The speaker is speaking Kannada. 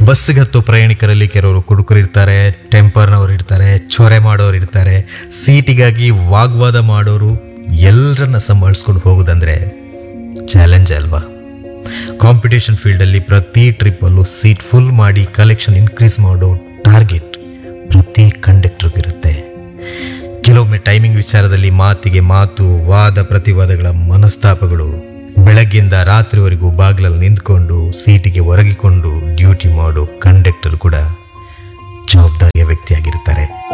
ಬಸ್ಸಿಗೆ ಹತ್ತೋ ಪ್ರಯಾಣಿಕರಲ್ಲಿ ಕೆಲವರು ಕುಡುಕರು ಇರ್ತಾರೆ ಟೆಂಪರ್ನವ್ರು ಇರ್ತಾರೆ ಚೊರೆ ಮಾಡೋರು ಇರ್ತಾರೆ ಸೀಟಿಗಾಗಿ ವಾಗ್ವಾದ ಮಾಡೋರು ಎಲ್ಲರನ್ನ ಸಂಭಾಳಿಸ್ಕೊಂಡು ಹೋಗೋದಂದ್ರೆ ಚಾಲೆಂಜ್ ಅಲ್ವಾ ಕಾಂಪಿಟೇಷನ್ ಫೀಲ್ಡಲ್ಲಿ ಪ್ರತಿ ಟ್ರಿಪ್ಪಲ್ಲೂ ಸೀಟ್ ಫುಲ್ ಮಾಡಿ ಕಲೆಕ್ಷನ್ ಇನ್ಕ್ರೀಸ್ ಮಾಡೋ ಟಾರ್ಗೆಟ್ ಪ್ರತಿ ಕಂಡಕ್ಟರ್ಗಿರುತ್ತೆ ಕೆಲವೊಮ್ಮೆ ಟೈಮಿಂಗ್ ವಿಚಾರದಲ್ಲಿ ಮಾತಿಗೆ ಮಾತು ವಾದ ಪ್ರತಿವಾದಗಳ ಮನಸ್ತಾಪಗಳು ಬೆಳಗ್ಗಿಂದ ರಾತ್ರಿವರೆಗೂ ಬಾಗಿಲಲ್ಲಿ ನಿಂತ್ಕೊಂಡು ಸೀಟಿಗೆ ಒರಗಿಕೊಂಡು ಡ್ಯೂಟಿ ಮಾಡೋ ಕಂಡಕ್ಟರ್ ಕೂಡ ಜವಾಬ್ದಾರಿಯ ವ್ಯಕ್ತಿಯಾಗಿರ್ತಾರೆ